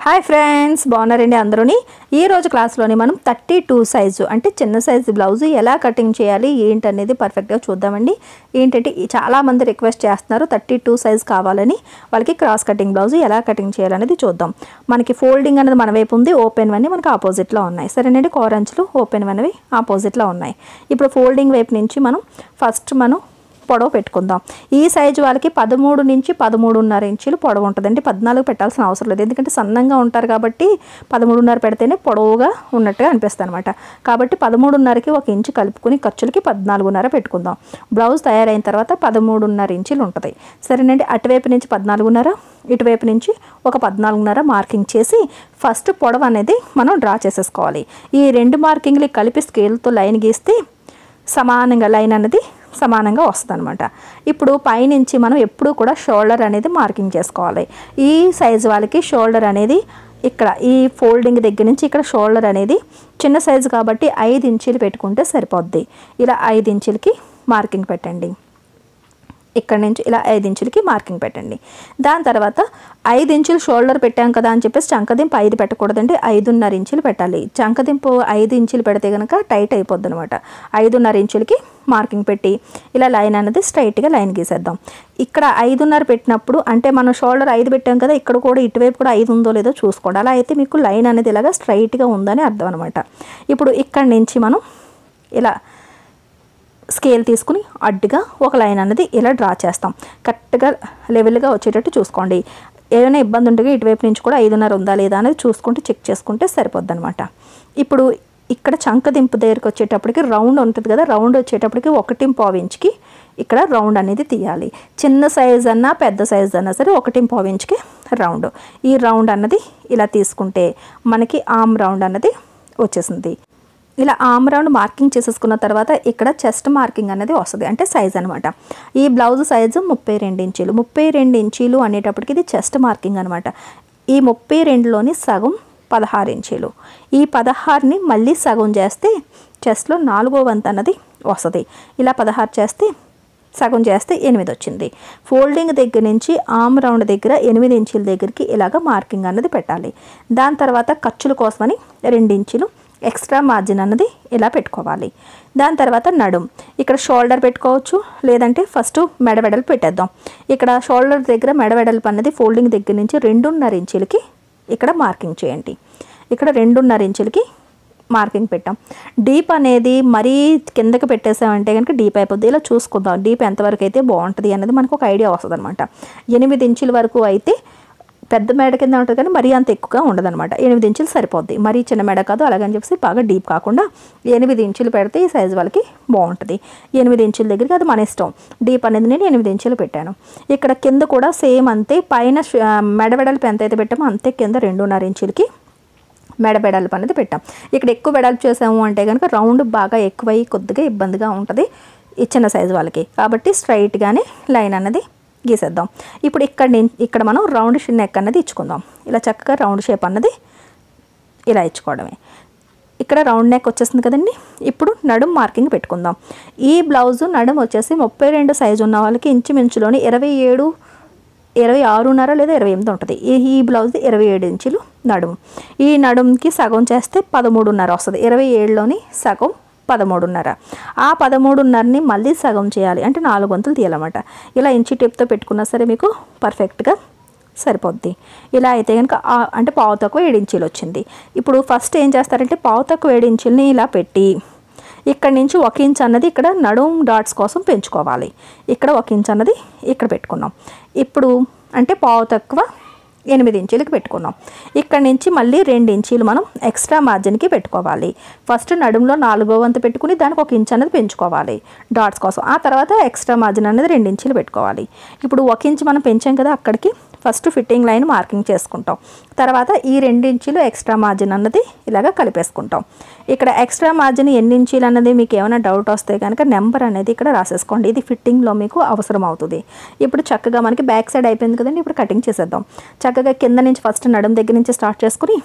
hi friends బాగున్నారండి అందరూని ఈ రోజు క్లాస్లోని మనం థర్టీ టూ సైజు అంటే చిన్న సైజు బ్లౌజ్ ఎలా కటింగ్ చేయాలి ఏంటి అనేది పర్ఫెక్ట్గా చూద్దామండి ఏంటంటే ఈ చాలామంది రిక్వెస్ట్ చేస్తున్నారు థర్టీ టూ సైజ్ కావాలని వాళ్ళకి క్రాస్ కటింగ్ బ్లౌజ్ ఎలా కటింగ్ చేయాలనేది చూద్దాం మనకి ఫోల్డింగ్ అనేది మన వైపు ఉంది ఓపెన్ అన్నీ మనకి ఆపోజిట్లో ఉన్నాయి సరేనండి కోరంచులు ఓపెన్ అనేవి ఆపోజిట్లో ఉన్నాయి ఇప్పుడు ఫోల్డింగ్ వైపు నుంచి మనం ఫస్ట్ మనం పొడవు పెట్టుకుందాం ఈ సైజు వాళ్ళకి పదమూడు నుంచి పదమూడున్నర ఇంచులు పొడవు ఉంటుందండి పద్నాలుగు పెట్టాల్సిన అవసరం లేదు ఎందుకంటే సన్నంగా ఉంటారు కాబట్టి పదమూడున్నర పెడితేనే పొడవుగా ఉన్నట్టుగా అనిపిస్తుంది అనమాట కాబట్టి పదమూడున్నరకి ఒక ఇంచు కలుపుకుని ఖర్చులకి పద్నాలుగున్నర పెట్టుకుందాం బ్లౌజ్ తయారైన తర్వాత పదమూడున్నర ఇంచులు ఉంటుంది సరేనండి అటువైపు నుంచి పద్నాలుగున్నర ఇటువైపు నుంచి ఒక పద్నాలుగున్నర మార్కింగ్ చేసి ఫస్ట్ పొడవు అనేది మనం డ్రా చేసేసుకోవాలి ఈ రెండు మార్కింగ్లు కలిపి స్కేల్తో లైన్ గీస్తే సమానంగా లైన్ అనేది సమానంగా వస్తుంది అనమాట ఇప్పుడు పైనుంచి మనం ఎప్పుడూ కూడా షోల్డర్ అనేది మార్కింగ్ చేసుకోవాలి ఈ సైజు వాళ్ళకి షోల్డర్ అనేది ఇక్కడ ఈ ఫోల్డింగ్ దగ్గర నుంచి ఇక్కడ షోల్డర్ అనేది చిన్న సైజు కాబట్టి ఐదు ఇంచీలు పెట్టుకుంటే సరిపోద్ది ఇలా ఐదు ఇంచులకి మార్కింగ్ పెట్టండి ఇక్కడ నుంచి ఇలా ఐదు ఇంచులకి మార్కింగ్ పెట్టండి దాని తర్వాత ఐదు ఇంచులు షోల్డర్ పెట్టాం కదా అని చెప్పేసి చంకదింపు ఐదు పెట్టకూడదండి ఐదున్నర ఇంచులు పెట్టాలి చంకదింపు ఐదు ఇంచులు పెడితే కనుక టైట్ అయిపోద్ది అనమాట ఐదున్నర ఇంచులకి మార్కింగ్ పెట్టి ఇలా లైన్ అనేది స్ట్రైట్గా లైన్ గీసేద్దాం ఇక్కడ ఐదున్నర పెట్టినప్పుడు అంటే మనం షోల్డర్ ఐదు పెట్టాం కదా ఇక్కడ కూడా ఇటువైపు కూడా ఐదు ఉందో లేదో చూసుకోండి అలా అయితే మీకు లైన్ అనేది ఇలాగా స్ట్రైట్గా ఉందని అర్థం అనమాట ఇప్పుడు ఇక్కడ నుంచి మనం ఇలా స్కేల్ తీసుకుని అడ్డుగా ఒక లైన్ అనేది ఇలా డ్రా చేస్తాం కరెక్ట్గా లెవెల్గా వచ్చేటట్టు చూసుకోండి ఏమైనా ఇబ్బంది ఉంటే ఇటువైపు నుంచి కూడా ఐదున్నర ఉందా లేదా అనేది చూసుకుంటే చెక్ చేసుకుంటే సరిపోద్ది అనమాట ఇప్పుడు ఇక్కడ చంకదింపు దగ్గరికి వచ్చేటప్పటికి రౌండ్ ఉంటుంది కదా రౌండ్ వచ్చేటప్పటికి ఒకటి పావు ఇంచుకి ఇక్కడ రౌండ్ అనేది తీయాలి చిన్న సైజ్ అన్నా పెద్ద సైజ్ అన్నా సరే ఒకటి పావు ఇంచుకి రౌండ్ ఈ రౌండ్ అన్నది ఇలా తీసుకుంటే మనకి ఆమ్ రౌండ్ అన్నది వచ్చేసింది ఇలా ఆమ్ రౌండ్ మార్కింగ్ చేసేసుకున్న తర్వాత ఇక్కడ చెస్ట్ మార్కింగ్ అనేది వస్తుంది అంటే సైజ్ అనమాట ఈ బ్లౌజ్ సైజు ముప్పై రెండు ఇంచీలు ముప్పై రెండు ఇంచీలు అనేటప్పటికి ఇది చెస్ట్ మార్కింగ్ అనమాట ఈ ముప్పై రెండులోని సగం పదహారు ఇంచీలు ఈ పదహారుని మళ్ళీ సగం చేస్తే చెస్ట్లో నాలుగో వంతు అన్నది వస్తుంది ఇలా పదహారు చేస్తే సగం చేస్తే ఎనిమిది వచ్చింది ఫోల్డింగ్ దగ్గర నుంచి ఆమ్ రౌండ్ దగ్గర ఎనిమిది ఇంచుల దగ్గరికి ఇలాగ మార్కింగ్ అన్నది పెట్టాలి దాని తర్వాత ఖర్చుల కోసమని రెండు ఇంచులు ఎక్స్ట్రా మార్జిన్ అన్నది ఇలా పెట్టుకోవాలి దాని తర్వాత నడుం ఇక్కడ షోల్డర్ పెట్టుకోవచ్చు లేదంటే ఫస్ట్ మెడవెడలు పెట్టేద్దాం ఇక్కడ షోల్డర్ దగ్గర మెడవెడల్పు అన్నది ఫోల్డింగ్ దగ్గర నుంచి రెండున్నర ఇంచులకి ఇక్కడ మార్కింగ్ చేయండి ఇక్కడ రెండున్నర ఇంచులకి మార్కింగ్ పెట్టాం డీప్ అనేది మరీ కిందకి పెట్టేసామంటే కనుక డీప్ అయిపోద్ది ఇలా చూసుకుందాం డీప్ ఎంతవరకు అయితే బాగుంటుంది అనేది మనకు ఒక ఐడియా వస్తుంది అనమాట ఎనిమిది ఇంచుల వరకు అయితే పెద్ద మెడ కింద ఉంటుంది కానీ మరీ అంత ఎక్కువగా ఉండదన్నమాట ఎనిమిది ఇంచులు సరిపోద్ది మరీ చిన్న మెడ కాదు అలాగని చెప్పేసి బాగా డీప్ కాకుండా ఎనిమిది ఇంచులు పెడితే ఈ సైజు వాళ్ళకి బాగుంటుంది ఎనిమిది ఇంచుల దగ్గరికి అది మన ఇష్టం డీప్ అనేది నేను ఎనిమిది ఇంచులు పెట్టాను ఇక్కడ కింద కూడా సేమ్ అంతే పైన ష- మెడ వెడల్పు ఎంత అయితే పెట్టామో అంతే కింద రెండున్నర ఇంచులకి మెడ వెడల్పు అనేది పెట్టాం ఇక్కడ ఎక్కువ వెడల్పు చేసాము అంటే కనుక రౌండ్ బాగా ఎక్కువై కొద్దిగా ఇబ్బందిగా ఉంటుంది ఈ చిన్న సైజు వాళ్ళకి కాబట్టి స్ట్రైట్గానే లైన్ అన్నది గీసేద్దాం ఇప్పుడు ఇక్కడ నుంచి ఇక్కడ మనం రౌండ్ నెక్ అన్నది ఇచ్చుకుందాం ఇలా చక్కగా రౌండ్ షేప్ అన్నది ఇలా ఇచ్చుకోవడమే ఇక్కడ రౌండ్ నెక్ వచ్చేసింది కదండి ఇప్పుడు నడుం మార్కింగ్ పెట్టుకుందాం ఈ బ్లౌజు నడుం వచ్చేసి ముప్పై రెండు సైజు ఉన్న వాళ్ళకి ఇంచుమించులోని ఇరవై ఏడు ఇరవై ఆరున్నర లేదా ఇరవై ఎనిమిది ఉంటుంది ఈ ఈ బ్లౌజ్ ఇరవై ఏడు ఇంచులు నడుము ఈ నడుముకి సగం చేస్తే పదమూడున్నర వస్తుంది ఇరవై ఏడులోని సగం పదమూడున్నర ఆ పదమూడున్నరని మళ్ళీ సగం చేయాలి అంటే నాలుగు వంతులు తీయాలన్నమాట ఇలా ఇంచి టిప్తో పెట్టుకున్నా సరే మీకు పర్ఫెక్ట్గా సరిపోద్ది ఇలా అయితే కనుక ఆ- అంటే పావు తక్కువ ఏడు ఇంచీలు వచ్చింది ఇప్పుడు ఫస్ట్ ఏం చేస్తారంటే పావు తక్కువ ఏడు ఇంచుల్ని ఇలా పెట్టి ఇక్కడ నుంచి ఒక ఇంచ్ అన్నది ఇక్కడ నడుం డాట్స్ కోసం పెంచుకోవాలి ఇక్కడ ఒక ఇంచ్ అన్నది ఇక్కడ పెట్టుకున్నాం ఇప్పుడు అంటే పావు తక్కువ ఎనిమిది ఇంచీలకి పెట్టుకున్నాం ఇక్కడ నుంచి మళ్ళీ రెండు ఇంచీలు మనం ఎక్స్ట్రా మార్జిన్కి పెట్టుకోవాలి ఫస్ట్ నడుంలో నాలుగో వంతు పెట్టుకుని దానికి ఒక ఇంచ్ అనేది పెంచుకోవాలి డాట్స్ కోసం ఆ తర్వాత ఎక్స్ట్రా మార్జిన్ అనేది రెండు ఇంచీలు పెట్టుకోవాలి ఇప్పుడు ఒక ఇంచ్ మనం పెంచాం కదా అక్కడికి ఫస్ట్ ఫిట్టింగ్ లైన్ మార్కింగ్ చేసుకుంటాం తర్వాత ఈ రెండు ఇంచులు ఎక్స్ట్రా మార్జిన్ అన్నది ఇలాగ కలిపేసుకుంటాం ఇక్కడ ఎక్స్ట్రా మార్జిన్ ఎన్ని ఇంచీలు అన్నది మీకు ఏమైనా డౌట్ వస్తే కనుక నెంబర్ అనేది ఇక్కడ రాసేసుకోండి ఇది ఫిట్టింగ్లో మీకు అవసరం అవుతుంది ఇప్పుడు చక్కగా మనకి బ్యాక్ సైడ్ అయిపోయింది కదండి ఇప్పుడు కటింగ్ చేసేద్దాం చక్కగా కింద నుంచి ఫస్ట్ నడుం దగ్గర నుంచి స్టార్ట్ చేసుకుని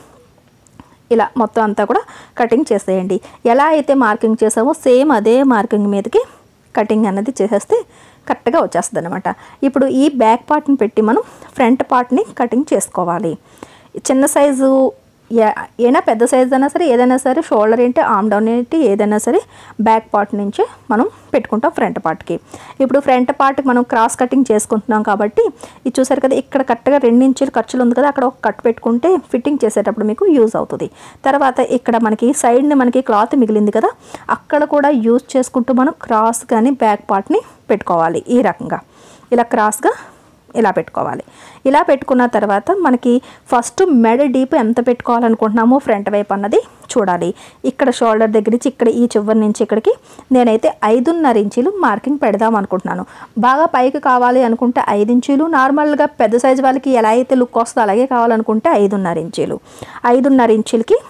ఇలా మొత్తం అంతా కూడా కటింగ్ చేసేయండి ఎలా అయితే మార్కింగ్ చేసామో సేమ్ అదే మార్కింగ్ మీదకి కటింగ్ అన్నది చేసేస్తే కరెక్ట్గా వచ్చేస్తుంది అనమాట ఇప్పుడు ఈ బ్యాక్ పార్ట్ని పెట్టి మనం ఫ్రంట్ పార్ట్ని కటింగ్ చేసుకోవాలి చిన్న సైజు ఏ- ఏనా పెద్ద సైజ్ అయినా సరే ఏదైనా సరే షోల్డర్ ఏంటి ఆమ్ డౌన్ ఏంటి ఏదైనా సరే బ్యాక్ పార్ట్ నుంచి మనం పెట్టుకుంటాం ఫ్రంట్ పార్ట్కి ఇప్పుడు ఫ్రంట్ పార్ట్కి మనం క్రాస్ కటింగ్ చేసుకుంటున్నాం కాబట్టి ఇది చూసారు కదా ఇక్కడ కరెక్ట్గా రెండు ఇంచులు ఖర్చులు ఉంది కదా అక్కడ ఒక కట్ పెట్టుకుంటే ఫిట్టింగ్ చేసేటప్పుడు మీకు యూజ్ అవుతుంది తర్వాత ఇక్కడ మనకి సైడ్ని మనకి క్లాత్ మిగిలింది కదా అక్కడ కూడా యూజ్ చేసుకుంటూ మనం క్రాస్ కానీ బ్యాక్ పార్ట్ని పెట్టుకోవాలి ఈ రకంగా ఇలా క్రాస్గా ఇలా పెట్టుకోవాలి ఇలా పెట్టుకున్న తర్వాత మనకి ఫస్ట్ మెడ డీప్ ఎంత పెట్టుకోవాలనుకుంటున్నామో ఫ్రంట్ వైపు అన్నది చూడాలి ఇక్కడ షోల్డర్ దగ్గర నుంచి ఇక్కడ ఈ చివరి నుంచి ఇక్కడికి నేనైతే ఐదున్నర ఇంచీలు మార్కింగ్ పెడదాం అనుకుంటున్నాను బాగా పైకి కావాలి అనుకుంటే ఐదు ఇంచీలు నార్మల్గా పెద్ద సైజు వాళ్ళకి ఎలా అయితే లుక్ వస్తుందో అలాగే కావాలనుకుంటే ఐదున్నర ఇంచీలు ఐదున్నర ఇంచులకి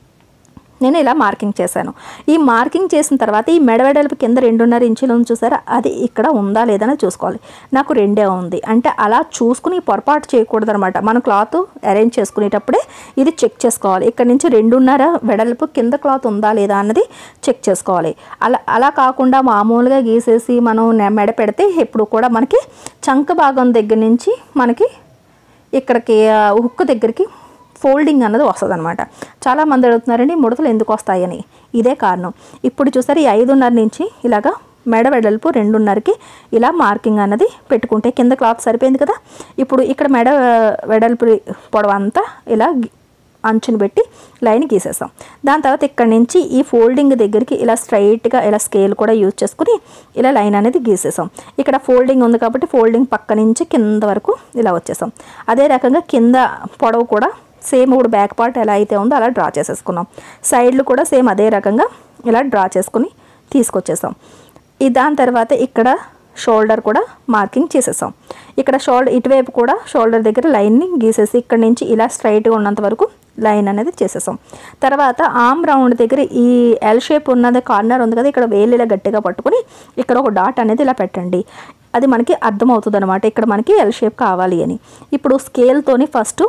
నేను ఇలా మార్కింగ్ చేశాను ఈ మార్కింగ్ చేసిన తర్వాత ఈ మెడవెడల్పు కింద రెండున్నర ఇంచులు ఉంది చూసారా అది ఇక్కడ ఉందా లేదని చూసుకోవాలి నాకు రెండే ఉంది అంటే అలా చూసుకుని పొరపాటు చేయకూడదు అనమాట మనం క్లాత్ అరేంజ్ చేసుకునేటప్పుడే ఇది చెక్ చేసుకోవాలి ఇక్కడ నుంచి రెండున్నర వెడల్పు కింద క్లాత్ ఉందా లేదా అన్నది చెక్ చేసుకోవాలి అలా అలా కాకుండా మామూలుగా గీసేసి మనం నె- మెడ పెడితే ఎప్పుడు కూడా మనకి చంక భాగం దగ్గర నుంచి మనకి ఇక్కడికి ఆ, హుక్ దగ్గరికి ఫోల్డింగ్ అన్నది వస్తుంది అనమాట చాలా మంది అడుగుతున్నారండి ముడతలు ఎందుకు వస్తాయని ఇదే కారణం ఇప్పుడు చూసారు ఈ ఐదున్నర నుంచి ఇలాగా మెడ వెడల్పు రెండున్నరకి ఇలా మార్కింగ్ అన్నది పెట్టుకుంటే కింద క్లాత్ సరిపోయింది కదా ఇప్పుడు ఇక్కడ మెడ వెడల్పు పొడవు అంతా ఇలా గి- అంచుని పెట్టి లైన్ గీసేసాం దాని తర్వాత ఇక్కడ నుంచి ఈ ఫోల్డింగ్ దగ్గరికి ఇలా స్ట్రైట్గా ఇలా స్కేల్ కూడా యూజ్ చేసుకుని ఇలా లైన్ అనేది గీసేసాం ఇక్కడ ఫోల్డింగ్ ఉంది కాబట్టి ఫోల్డింగ్ పక్క నుంచి కింద వరకు ఇలా వచ్చేసాం అదే రకంగా కింద పొడవు కూడా సేమ్ ఇప్పుడు బ్యాక్ పార్ట్ ఎలా అయితే ఉందో అలా డ్రా చేసేసుకున్నాం సైడ్లు కూడా సేమ్ అదే రకంగా ఇలా డ్రా చేసుకుని తీసుకొచ్చేసాం ఈ దాని తర్వాత ఇక్కడ షోల్డర్ కూడా మార్కింగ్ చేసేసాం ఇక్కడ షోల్డర్ ఇటువైపు కూడా షోల్డర్ దగ్గర లైన్ని గీసేసి ఇక్కడ నుంచి ఇలా స్ట్రైట్గా ఉన్నంత వరకు లైన్ అనేది చేసేసాం తర్వాత ఆమ్ రౌండ్ దగ్గర ఈ ఎల్ షేప్ ఉన్నది కార్నర్ ఉంది కదా ఇక్కడ వేలు ఇలా గట్టిగా పట్టుకుని ఇక్కడ ఒక డాట్ అనేది ఇలా పెట్టండి అది మనకి అర్థమవుతుంది అనమాట ఇక్కడ మనకి ఎల్ షేప్ కావాలి అని ఇప్పుడు స్కేల్తోని ఫస్ట్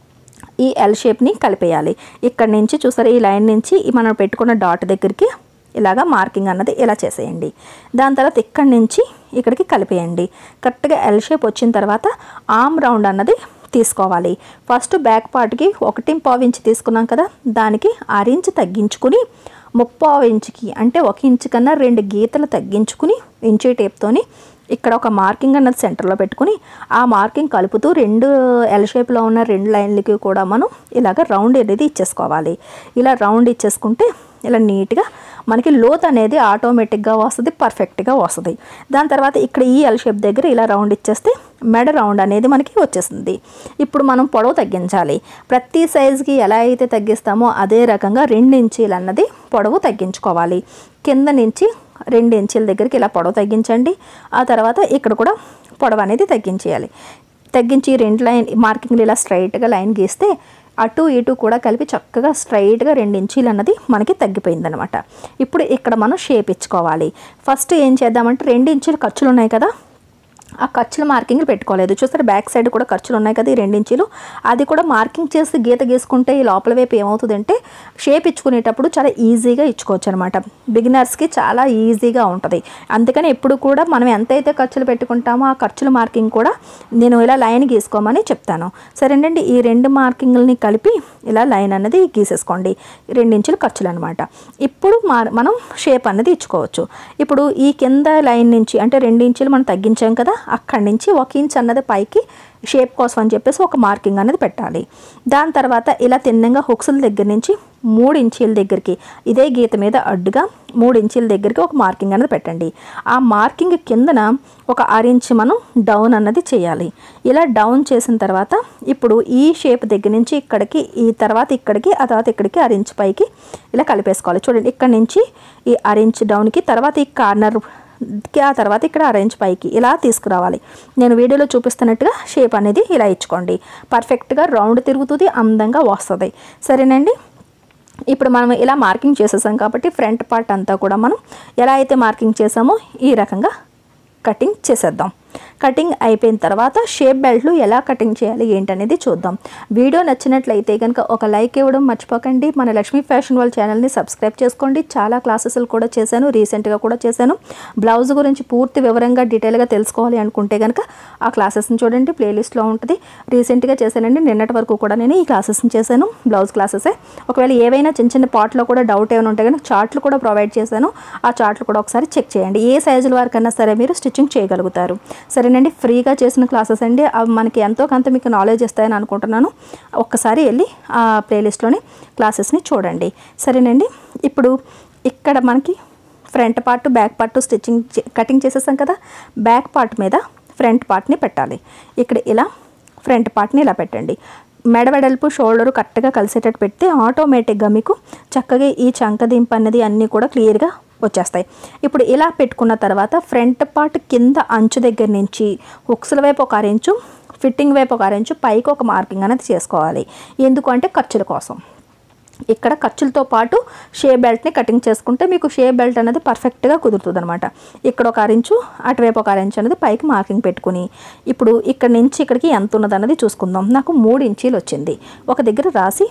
ఈ ఎల్ షేప్ని కలిపేయాలి ఇక్కడ నుంచి చూసారు ఈ లైన్ నుంచి ఈ మనం పెట్టుకున్న డాట్ దగ్గరికి ఇలాగా మార్కింగ్ అన్నది ఇలా చేసేయండి దాని తర్వాత ఇక్కడి నుంచి ఇక్కడికి కలిపేయండి కరెక్ట్గా ఎల్ షేప్ వచ్చిన తర్వాత ఆమ్ రౌండ్ అన్నది తీసుకోవాలి ఫస్ట్ బ్యాక్ పార్ట్కి ఒకటి పావు ఇంచ్ తీసుకున్నాం కదా దానికి ఆరు ఇంచ్ తగ్గించుకుని ముప్పావు ఇంచుకి అంటే ఒక ఇంచు కన్నా రెండు గీతలు తగ్గించుకుని ఇంచు టేప్తోని ఇక్కడ ఒక మార్కింగ్ అన్నది సెంటర్లో పెట్టుకుని ఆ మార్కింగ్ కలుపుతూ రెండు ఎల్ షేప్లో ఉన్న రెండు లైన్లకి కూడా మనం ఇలాగ రౌండ్ అనేది ఇచ్చేసుకోవాలి ఇలా రౌండ్ ఇచ్చేసుకుంటే ఇలా నీట్గా మనకి లోత్ అనేది ఆటోమేటిక్గా వస్తుంది పర్ఫెక్ట్గా వస్తుంది దాని తర్వాత ఇక్కడ ఈ ఎల్ షేప్ దగ్గర ఇలా రౌండ్ ఇచ్చేస్తే మెడ రౌండ్ అనేది మనకి వచ్చేస్తుంది ఇప్పుడు మనం పొడవు తగ్గించాలి ప్రతి సైజుకి ఎలా అయితే తగ్గిస్తామో అదే రకంగా రెండు ఇంచీలు అన్నది పొడవు తగ్గించుకోవాలి కింద నుంచి రెండు ఇంచుల దగ్గరికి ఇలా పొడవు తగ్గించండి ఆ తర్వాత ఇక్కడ కూడా పొడవు అనేది తగ్గించేయాలి తగ్గించి ఈ రెండు లైన్ మార్కింగ్లు ఇలా స్ట్రైట్గా లైన్ గీస్తే అటు ఇటు కూడా కలిపి చక్కగా స్ట్రైట్గా రెండు ఇంచీలు అన్నది మనకి తగ్గిపోయిందనమాట ఇప్పుడు ఇక్కడ మనం షేప్ ఇచ్చుకోవాలి ఫస్ట్ ఏం చేద్దామంటే రెండు ఇంచులు ఖర్చులు ఉన్నాయి కదా ఆ ఖర్చుల మార్కింగ్ పెట్టుకోలేదు చూస్తారు బ్యాక్ సైడ్ కూడా ఖర్చులు ఉన్నాయి కదా ఈ రెండించులు అది కూడా మార్కింగ్ చేసి గీత గీసుకుంటే ఈ లోపల వైపు ఏమవుతుందంటే షేప్ ఇచ్చుకునేటప్పుడు చాలా ఈజీగా ఇచ్చుకోవచ్చు అనమాట బిగినర్స్కి చాలా ఈజీగా ఉంటుంది అందుకని ఎప్పుడు కూడా మనం ఎంతైతే ఖర్చులు పెట్టుకుంటామో ఆ ఖర్చుల మార్కింగ్ కూడా నేను ఇలా లైన్ గీసుకోమని చెప్తాను సరేనండి ఈ రెండు మార్కింగ్లని కలిపి ఇలా లైన్ అన్నది గీసేసుకోండి రెండించులు ఖర్చులు అనమాట ఇప్పుడు మార్ మనం షేప్ అన్నది ఇచ్చుకోవచ్చు ఇప్పుడు ఈ కింద లైన్ నుంచి అంటే రెండు ఇంచులు మనం తగ్గించాం కదా అక్కడి నుంచి ఒక ఇంచ్ అన్నది పైకి షేప్ కోసం అని చెప్పేసి ఒక మార్కింగ్ అనేది పెట్టాలి దాని తర్వాత ఇలా తిన్నంగా హుక్స్ల దగ్గర నుంచి మూడు ఇంచీల దగ్గరికి ఇదే గీత మీద అడ్డుగా మూడు ఇంచీల దగ్గరికి ఒక మార్కింగ్ అనేది పెట్టండి ఆ మార్కింగ్ కిందన ఒక ఆరు ఇంచ్ మనం డౌన్ అన్నది చేయాలి ఇలా డౌన్ చేసిన తర్వాత ఇప్పుడు ఈ షేప్ దగ్గర నుంచి ఇక్కడికి ఈ తర్వాత ఇక్కడికి ఆ తర్వాత ఇక్కడికి ఆరు ఇంచ్ పైకి ఇలా కలిపేసుకోవాలి చూడండి ఇక్కడ నుంచి ఈ ఆరు ఇంచ్ డౌన్కి తర్వాత ఈ కార్నర్ కి ఆ తర్వాత ఇక్కడ అరేంజ్ పైకి ఇలా తీసుకురావాలి నేను వీడియోలో చూపిస్తున్నట్టుగా షేప్ అనేది ఇలా ఇచ్చుకోండి పర్ఫెక్ట్గా రౌండ్ తిరుగుతుంది అందంగా వస్తుంది సరేనండి ఇప్పుడు మనం ఇలా మార్కింగ్ చేసేసాం కాబట్టి ఫ్రంట్ పార్ట్ అంతా కూడా మనం ఎలా అయితే మార్కింగ్ చేసామో ఈ రకంగా కటింగ్ చేసేద్దాం కటింగ్ అయిపోయిన తర్వాత షేప్ బెల్ట్లు ఎలా కటింగ్ చేయాలి ఏంటనేది చూద్దాం వీడియో నచ్చినట్లయితే కనుక ఒక లైక్ ఇవ్వడం మర్చిపోకండి మన లక్ష్మీ ఫ్యాషన్ వాళ్ళ ఛానల్ని సబ్స్క్రైబ్ చేసుకోండి చాలా క్లాసెస్లు కూడా చేశాను రీసెంట్గా కూడా చేశాను బ్లౌజ్ గురించి పూర్తి వివరంగా డీటెయిల్గా తెలుసుకోవాలి అనుకుంటే కనుక ఆ క్లాసెస్ని చూడండి ప్లేలిస్ట్లో ఉంటుంది రీసెంట్గా చేశానండి నిన్నటి వరకు కూడా నేను ఈ క్లాసెస్ని చేశాను బ్లౌజ్ క్లాసెసే ఒకవేళ ఏవైనా చిన్న చిన్న పార్ట్లో కూడా డౌట్ ఏమైనా ఉంటే కనుక చార్ట్లు కూడా ప్రొవైడ్ చేశాను ఆ చార్ట్లు కూడా ఒకసారి చెక్ చేయండి ఏ సైజుల వరకైనా సరే మీరు స్టిచ్చింగ్ చేయగలుగుతారు సరేనండి ఫ్రీగా చేసిన క్లాసెస్ అండి అవి మనకి ఎంతో కొంత మీకు నాలెడ్జ్ ఇస్తాయని అనుకుంటున్నాను ఒక్కసారి వెళ్ళి ఆ ప్లేలిస్ట్లోని క్లాసెస్ని చూడండి సరేనండి ఇప్పుడు ఇక్కడ మనకి front part back part stitching చే- కటింగ్ చేసేసాం కదా బ్యాక్ పార్ట్ మీద ఫ్రంట్ పార్ట్ని పెట్టాలి ఇక్కడ ఇలా ఫ్రంట్ పార్ట్ని ఇలా పెట్టండి మెడ వెడల్పు షోల్డర్ కరెక్ట్గా కలిసేటట్టు పెడితే ఆటోమేటిక్గా మీకు చక్కగా ఈ చంకదింపు అన్నది అన్నీ కూడా క్లియర్గా వచ్చేస్తాయి ఇప్పుడు ఇలా పెట్టుకున్న తర్వాత ఫ్రంట్ పార్ట్ కింద అంచు దగ్గర నుంచి హుక్స్ల వైపు ఒక అరెంచు ఫిట్టింగ్ వైపు ఒక అరెంచు పైకి ఒక మార్కింగ్ అనేది చేసుకోవాలి ఎందుకంటే ఖర్చుల కోసం ఇక్కడ ఖర్చులతో పాటు షే బెల్ట్ని కటింగ్ చేసుకుంటే మీకు షే బెల్ట్ అనేది పర్ఫెక్ట్గా కుదురుతుంది అనమాట ఇక్కడ ఒక అరించు అటువైపు ఒక అరించు అనేది పైకి మార్కింగ్ పెట్టుకుని ఇప్పుడు ఇక్కడ నుంచి ఇక్కడికి ఎంత ఉన్నది అన్నది చూసుకుందాం నాకు మూడు ఇంచీలు వచ్చింది ఒక దగ్గర రాసి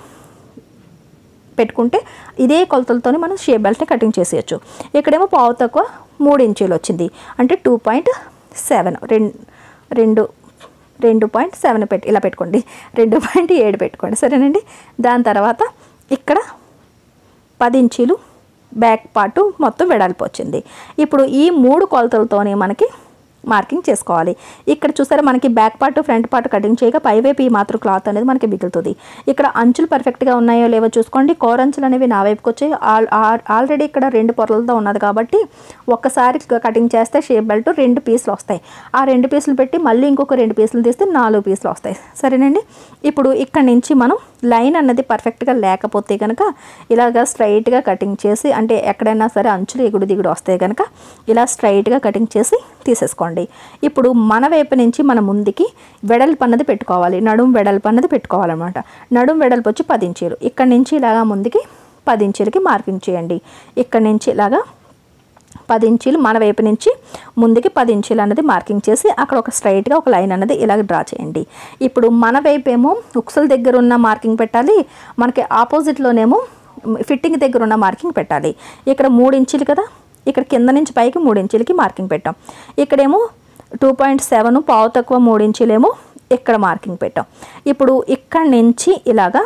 పెట్టుకుంటే ఇదే కొలతలతోనే మనం షే బెల్ట్ని కటింగ్ చేసేయచ్చు ఇక్కడేమో పావు తక్కువ మూడు ఇంచీలు వచ్చింది అంటే టూ పాయింట్ సెవెన్ రెండు రెండు రెండు పాయింట్ సెవెన్ పెట్టి ఇలా పెట్టుకోండి రెండు పాయింట్ ఏడు పెట్టుకోండి సరేనండి దాని తర్వాత ఇక్కడ పది ఇంచీలు బ్యాక్ పార్ట్ మొత్తం వెడల్పు వచ్చింది ఇప్పుడు ఈ మూడు కొలతలతోనే మనకి మార్కింగ్ చేసుకోవాలి ఇక్కడ చూసారా మనకి back part front part cutting చేయగా పైవైపు ఈ మాత్రం క్లాత్ అనేది మనకి మిగులుతుంది ఇక్కడ అంచులు పర్ఫెక్ట్గా ఉన్నాయో లేవో చూసుకోండి కోర్ అంచులు అనేవి నా వైపుకి వచ్చాయి ఆల్ ఆల్- ఆల్రెడీ ఇక్కడ రెండు పొరలతో ఉన్నది కాబట్టి ఒక్కసారి కటింగ్ చేస్తే షేప్ బెల్ట్ రెండు పీసులు వస్తాయి ఆ రెండు పీసులు పెట్టి మళ్ళీ ఇంకొక రెండు పీసులు తీస్తే నాలుగు పీసులు వస్తాయి సరేనండి ఇప్పుడు ఇక్కడ నుంచి మనం లైన్ అన్నది పర్ఫెక్ట్గా లేకపోతే కనుక ఇలాగ స్ట్రైట్గా కటింగ్ చేసి అంటే ఎక్కడైనా సరే అంచులు ఎగుడు దిగుడు వస్తే కనుక ఇలా స్ట్రైట్గా కటింగ్ చేసి తీసేసుకోండి ఇప్పుడు మన వైపు నుంచి మన ముందుకి వెడల్పు అన్నది పెట్టుకోవాలి నడుం వెడల్పు అన్నది పెట్టుకోవాలన్నమాట నడుం వెడల్పు వచ్చి పది ఇంచీలు ఇక్కడ నుంచి ఇలాగా ముందుకి పది ఇంచీలకి మార్కింగ్ చేయండి ఇక్కడ నుంచి ఇలాగా పది ఇంచీలు మన వైపు నుంచి ముందుకి పది ఇంచీలు అన్నది మార్కింగ్ చేసి అక్కడ ఒక స్ట్రైట్గా ఒక లైన్ అన్నది ఇలాగ డ్రా చేయండి ఇప్పుడు మన వైపు ఏమో ఉక్సుల దగ్గర ఉన్న మార్కింగ్ పెట్టాలి మనకి ఆపోజిట్లోనేమో ఫిట్టింగ్ దగ్గర ఉన్న మార్కింగ్ పెట్టాలి ఇక్కడ మూడు ఇంచులు కదా ఇక్కడ కింద నుంచి పైకి మూడు ఇంచులకి మార్కింగ్ పెట్టాం ఇక్కడేమో టూ పాయింట్ సెవెన్ పావు తక్కువ మూడు ఇంచులేమో ఇక్కడ మార్కింగ్ పెట్టాం ఇప్పుడు ఇక్కడ నుంచి ఇలాగా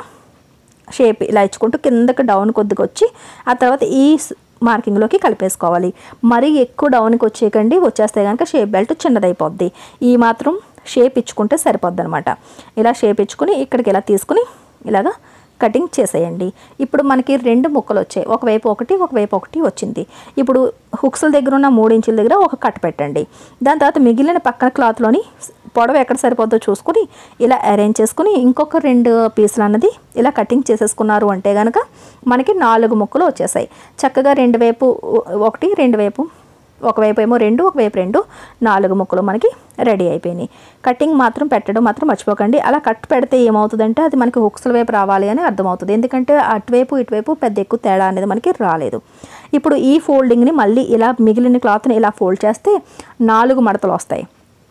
షేప్ ఇలా ఇచ్చుకుంటూ కిందకి డౌన్ కొద్దిగా వచ్చి ఆ తర్వాత ఈ స్- మార్కింగ్లోకి కలిపేసుకోవాలి మరీ ఎక్కువ డౌన్కి వచ్చేయకండి వచ్చేస్తే కనుక షేప్ బెల్ట్ చిన్నదైపోద్ది ఈ మాత్రం షేప్ ఇచ్చుకుంటే సరిపోద్ది అనమాట ఇలా షేప్ ఇచ్చుకుని ఇక్కడికి ఇలా తీసుకుని ఇలాగా కటింగ్ చేసేయండి ఇప్పుడు మనకి రెండు ముక్కలు వచ్చాయి ఒకవైపు ఒకటి ఒకవైపు ఒకటి వచ్చింది ఇప్పుడు హుక్స్ల దగ్గర ఉన్న మూడు ఇంచుల దగ్గర ఒక కట్ పెట్టండి దాని తర్వాత మిగిలిన పక్కన క్లాత్లోని పొడవు ఎక్కడ సరిపోద్దో చూసుకుని ఇలా అరేంజ్ చేసుకుని ఇంకొక రెండు పీసులు అన్నది ఇలా కటింగ్ చేసేసుకున్నారు అంటే కనుక మనకి నాలుగు ముక్కలు వచ్చేసాయి చక్కగా రెండు వైపు ఒకటి రెండు వైపు ఒకవైపు ఏమో రెండు ఒకవైపు రెండు నాలుగు ముక్కలు మనకి రెడీ అయిపోయినాయి కటింగ్ మాత్రం పెట్టడం మాత్రం మర్చిపోకండి అలా కట్ పెడితే ఏమవుతుందంటే అది మనకి హుక్స్ల వైపు రావాలి అని అర్థమవుతుంది ఎందుకంటే అటువైపు ఇటువైపు పెద్ద ఎక్కువ తేడా అనేది మనకి రాలేదు ఇప్పుడు ఈ ఫోల్డింగ్ని మళ్ళీ ఇలా మిగిలిన క్లాత్ని ఇలా ఫోల్డ్ చేస్తే నాలుగు మడతలు వస్తాయి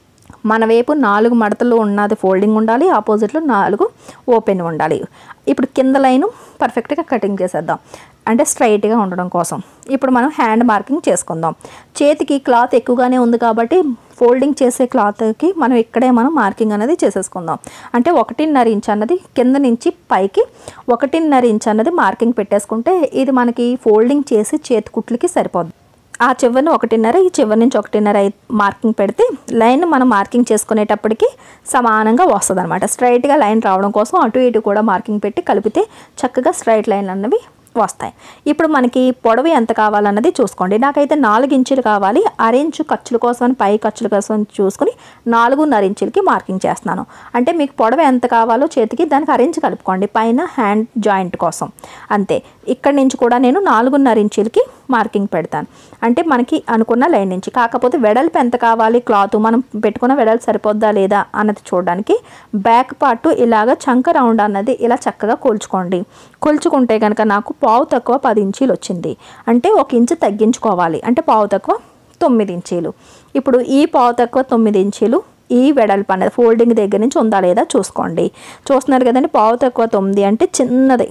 మన వైపు నాలుగు మడతలు ఉన్నది ఫోల్డింగ్ ఉండాలి ఆపోజిట్లో నాలుగు ఓపెన్ ఉండాలి ఇప్పుడు కింద లైను పర్ఫెక్ట్గా కటింగ్ చేసేద్దాం అంటే స్ట్రైట్గా ఉండడం కోసం ఇప్పుడు మనం హ్యాండ్ మార్కింగ్ చేసుకుందాం చేతికి క్లాత్ ఎక్కువగానే ఉంది కాబట్టి ఫోల్డింగ్ చేసే క్లాత్కి మనం ఇక్కడే మనం మార్కింగ్ అనేది చేసేసుకుందాం అంటే ఒకటిన్నర ఇంచ్ అన్నది కింద నుంచి పైకి ఒకటిన్నర ఇంచ్ అన్నది మార్కింగ్ పెట్టేసుకుంటే ఇది మనకి ఫోల్డింగ్ చేసి చేతి కుట్లకి సరిపోద్ది ఆ చివరిని ఒకటిన్నర ఈ చివరి నుంచి ఒకటిన్నర అయి- మార్కింగ్ పెడితే లైన్ మనం మార్కింగ్ చేసుకునేటప్పటికి సమానంగా వస్తుంది అనమాట స్ట్రైట్గా లైన్ రావడం కోసం అటు ఇటు కూడా మార్కింగ్ పెట్టి కలిపితే చక్కగా స్ట్రైట్ లైన్ అన్నవి వస్తాయి ఇప్పుడు మనకి పొడవు ఎంత కావాలన్నది చూసుకోండి నాకైతే నాలుగు ఇంచులు కావాలి అరెంచు ఖర్చుల కోసం అని పై ఖర్చుల కోసం చూసుకుని నాలుగున్నర ఇంచులకి మార్కింగ్ చేస్తున్నాను అంటే మీకు పొడవు ఎంత కావాలో చేతికి దానికి అరెంజ్ కలుపుకోండి పైన హ్యాండ్ జాయింట్ కోసం అంతే ఇక్కడి నుంచి కూడా నేను నాలుగున్నర ఇంచులకి మార్కింగ్ పెడతాను అంటే మనకి అనుకున్న లైన్ నుంచి కాకపోతే వెడల్పు ఎంత కావాలి క్లాత్ మనం పెట్టుకున్న వెడల్పు సరిపోద్దా లేదా అన్నది చూడడానికి బ్యాక్ పార్ట్ ఇలాగ చంక రౌండ్ అన్నది ఇలా చక్కగా కొలుచుకోండి కొలుచుకుంటే కనుక నాకు పావు తక్కువ పది ఇంచీలు వచ్చింది అంటే ఒక ఇంచు తగ్గించుకోవాలి అంటే పావు తక్కువ తొమ్మిది ఇంచీలు ఇప్పుడు ఈ పావు తక్కువ తొమ్మిది ఇంచీలు ఈ వెడల్పు అనేది ఫోల్డింగ్ దగ్గర నుంచి ఉందా లేదా చూసుకోండి చూస్తున్నారు కదండి పావు తక్కువ తొమ్మిది అంటే చిన్నది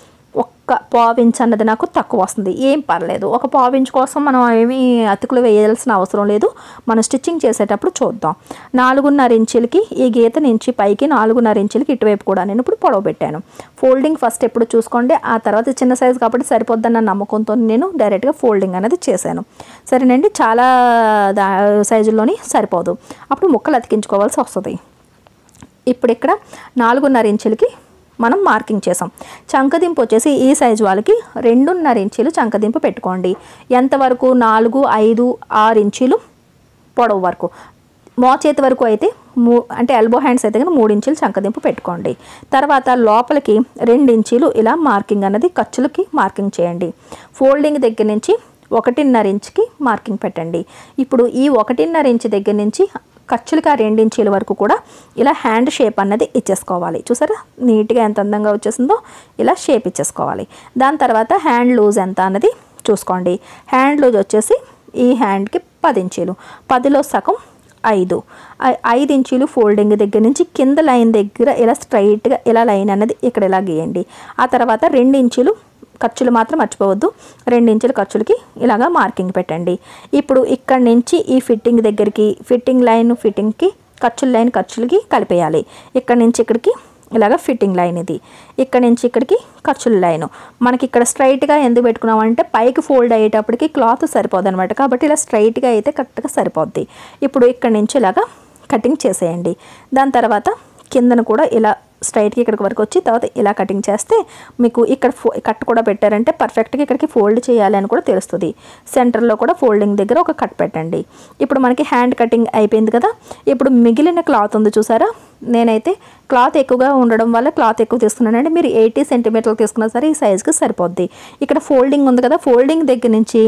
ఒక్క పావించ్ అన్నది నాకు తక్కువ వస్తుంది ఏం పర్లేదు ఒక పావించ్ కోసం మనం ఏమీ అతుకులు వేయాల్సిన అవసరం లేదు మనం స్టిచ్చింగ్ చేసేటప్పుడు చూద్దాం నాలుగున్నర ఇంచులకి ఈ గీత నుంచి పైకి నాలుగున్నర ఇంచులకి ఇటువైపు కూడా నేను ఇప్పుడు పొడవు పెట్టాను ఫోల్డింగ్ ఫస్ట్ ఎప్పుడు చూసుకోండి ఆ తర్వాత చిన్న సైజు కాబట్టి సరిపోద్దన్న నమ్మకంతో నేను డైరెక్ట్గా ఫోల్డింగ్ అనేది చేశాను సరేనండి చాలా దా సైజుల్లోని సరిపోదు అప్పుడు ముక్కలు అతికించుకోవాల్సి వస్తుంది ఇప్పుడు ఇక్కడ నాలుగున్నర ఇంచులకి మనం మార్కింగ్ చేసాం చంకదింపు వచ్చేసి ఈ సైజు వాళ్ళకి రెండున్నర ఇంచీలు చంకదింపు పెట్టుకోండి ఎంతవరకు నాలుగు ఐదు ఆరు ఇంచీలు పొడవు వరకు మోచేతి వరకు అయితే మూ అంటే ఎల్బో హ్యాండ్స్ అయితే కనుక మూడు ఇంచులు చంకదింపు పెట్టుకోండి తర్వాత లోపలికి రెండు ఇంచీలు ఇలా మార్కింగ్ అన్నది ఖర్చులకి మార్కింగ్ చేయండి ఫోల్డింగ్ దగ్గర నుంచి ఒకటిన్నర ఇంచుకి మార్కింగ్ పెట్టండి ఇప్పుడు ఈ ఒకటిన్నర ఇంచు దగ్గర నుంచి ఖర్చులకి ఆ రెండించీల వరకు కూడా ఇలా హ్యాండ్ షేప్ అన్నది ఇచ్చేసుకోవాలి చూసారా నీట్గా ఎంత అందంగా వచ్చేసిందో ఇలా షేప్ ఇచ్చేసుకోవాలి దాని తర్వాత హ్యాండ్ లూజ్ ఎంత అన్నది చూసుకోండి హ్యాండ్ లూజ్ వచ్చేసి ఈ హ్యాండ్కి పది ఇంచీలు పదిలో సగం ఐదు ఐ- ఐదు ఇంచీలు ఫోల్డింగ్ దగ్గర నుంచి కింద లైన్ దగ్గర ఇలా స్ట్రైట్గా ఇలా లైన్ అన్నది ఇక్కడ ఇలా గీయండి ఆ తర్వాత రెండు ఇంచీలు ఖర్చులు మాత్రం మర్చిపోవద్దు రెండు ఇంచుల ఖర్చులకి ఇలాగా మార్కింగ్ పెట్టండి ఇప్పుడు ఇక్కడ నుంచి ఈ ఫిట్టింగ్ దగ్గరికి ఫిట్టింగ్ లైన్ ఫిట్టింగ్కి ఖర్చుల లైన్ ఖర్చులకి కలిపేయాలి ఇక్కడ నుంచి ఇక్కడికి ఇలాగ ఫిట్టింగ్ లైన్ ఇది ఇక్కడ నుంచి ఇక్కడికి ఖర్చుల లైన్ మనకి ఇక్కడ స్ట్రైట్గా ఎందుకు పెట్టుకున్నామంటే పైకి ఫోల్డ్ అయ్యేటప్పటికి క్లాత్ సరిపోదు అనమాట కాబట్టి ఇలా స్ట్రైట్గా అయితే కరెక్ట్గా సరిపోద్ది ఇప్పుడు ఇక్కడ నుంచి ఇలాగా కటింగ్ చేసేయండి దాని తర్వాత కిందన కూడా ఇలా స్ట్రైట్కి ఇక్కడికి వరకు వచ్చి తర్వాత ఇలా కటింగ్ చేస్తే మీకు ఇక్కడ ఫో కట్ కూడా పెట్టారంటే పర్ఫెక్ట్గా ఇక్కడికి ఫోల్డ్ చేయాలి అని కూడా తెలుస్తుంది సెంటర్లో కూడా ఫోల్డింగ్ దగ్గర ఒక కట్ పెట్టండి ఇప్పుడు మనకి హ్యాండ్ కటింగ్ అయిపోయింది కదా ఇప్పుడు మిగిలిన క్లాత్ ఉంది చూసారా నేనైతే క్లాత్ ఎక్కువగా ఉండడం వల్ల క్లాత్ ఎక్కువ తీసుకున్నానండి మీరు ఎయిటీ సెంటీమీటర్లు తీసుకున్నా సరే ఈ సైజ్కి సరిపోద్ది ఇక్కడ ఫోల్డింగ్ ఉంది కదా ఫోల్డింగ్ దగ్గర నుంచి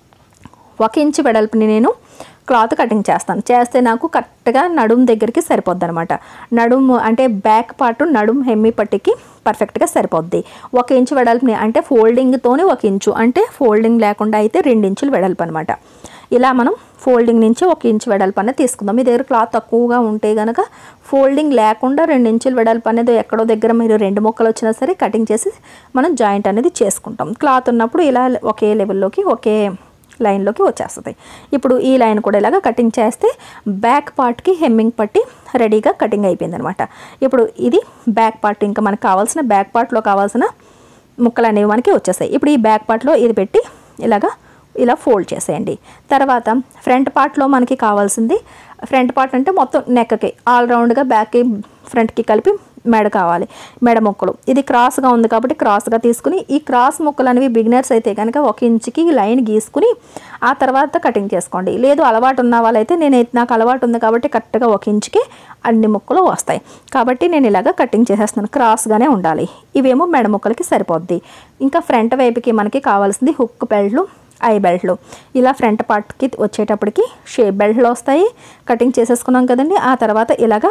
ఒక ఇంచు వెడల్పుని నేను క్లాత్ కటింగ్ చేస్తాను చేస్తే నాకు కరెక్ట్గా నడుం దగ్గరికి సరిపోద్ది అనమాట నడుము అంటే బ్యాక్ పార్ట్ నడుం హెమ్మి పట్టికి పర్ఫెక్ట్గా సరిపోద్ది ఒక ఇంచు వెడల్పుని అంటే ఫోల్డింగ్తోనే ఒక ఇంచు అంటే ఫోల్డింగ్ లేకుండా అయితే రెండు ఇంచులు వెడల్పు అనమాట ఇలా మనం ఫోల్డింగ్ నుంచి ఒక ఇంచు వెడల్పు అనేది తీసుకుందాం మీ దగ్గర క్లాత్ తక్కువగా ఉంటే కనుక ఫోల్డింగ్ లేకుండా రెండు ఇంచులు వెడల్పు అనేది ఎక్కడో దగ్గర మీరు రెండు ముక్కలు వచ్చినా సరే కటింగ్ చేసి మనం జాయింట్ అనేది చేసుకుంటాం క్లాత్ ఉన్నప్పుడు ఇలా ఒకే లెవెల్లోకి ఒకే లైన్లోకి వచ్చేస్తుంది ఇప్పుడు ఈ లైన్ కూడా ఇలాగ కటింగ్ చేస్తే బ్యాక్ పార్ట్కి హెమ్మింగ్ పట్టి రెడీగా కటింగ్ అయిపోయింది అనమాట ఇప్పుడు ఇది బ్యాక్ పార్ట్ ఇంకా మనకు కావాల్సిన బ్యాక్ పార్ట్లో కావాల్సిన ముక్కలు అనేవి మనకి వచ్చేసాయి ఇప్పుడు ఈ బ్యాక్ పార్ట్లో ఇది పెట్టి ఇలాగా ఇలా ఫోల్డ్ చేసేయండి తర్వాత ఫ్రంట్ పార్ట్లో మనకి కావాల్సింది ఫ్రంట్ పార్ట్ అంటే మొత్తం నెక్కకి ఆల్ రౌండ్గా బ్యాక్కి ఫ్రంట్కి కలిపి మెడ కావాలి మెడ ముక్కలు ఇది క్రాస్గా ఉంది కాబట్టి క్రాస్గా తీసుకుని ఈ క్రాస్ ముక్కలు అనేవి బిగినర్స్ అయితే కనుక ఒక ఇంచుకి లైన్ గీసుకుని ఆ తర్వాత కటింగ్ చేసుకోండి లేదు అలవాటు ఉన్న వాళ్ళైతే నేను నాకు అలవాటు ఉంది కాబట్టి కరెక్ట్గా ఒక ఇంచుకి అన్ని ముక్కలు వస్తాయి కాబట్టి నేను ఇలాగ కటింగ్ చేసేస్తున్నాను క్రాస్గానే ఉండాలి ఇవేమో మెడ ముక్కలకి సరిపోద్ది ఇంకా ఫ్రంట్ వైపుకి మనకి కావాల్సింది హుక్ బెల్ట్లు ఐ బెల్ట్లు ఇలా ఫ్రంట్ పార్ట్కి వచ్చేటప్పటికి షేప్ బెల్ట్లు వస్తాయి కటింగ్ చేసేసుకున్నాం కదండి ఆ తర్వాత ఇలాగా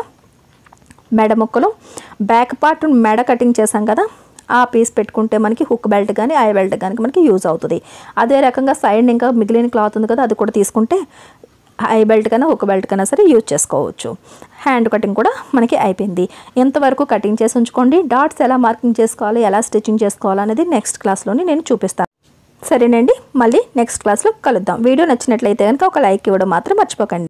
మెడ ముక్కలు బ్యాక్ పార్ట్ మెడ కటింగ్ చేసాం కదా ఆ పీస్ పెట్టుకుంటే మనకి హుక్ బెల్ట్ కానీ ఐ బెల్ట్ కానీ మనకి యూజ్ అవుతుంది అదే రకంగా సైడ్ ఇంకా మిగిలిన క్లాత్ ఉంది కదా అది కూడా తీసుకుంటే ఐ బెల్ట్ కన్నా హుక్ బెల్ట్ కన్నా సరే యూజ్ చేసుకోవచ్చు హ్యాండ్ కటింగ్ కూడా మనకి అయిపోయింది ఎంతవరకు కటింగ్ చేసి ఉంచుకోండి డాట్స్ ఎలా మార్కింగ్ చేసుకోవాలి ఎలా స్టిచ్చింగ్ చేసుకోవాలి అనేది నెక్స్ట్ క్లాస్లోని నేను చూపిస్తాను సరేనండి మళ్ళీ నెక్స్ట్ క్లాస్లో కలుద్దాం వీడియో నచ్చినట్లయితే కనుక ఒక లైక్ ఇవ్వడం మాత్రం మర్చిపోకండి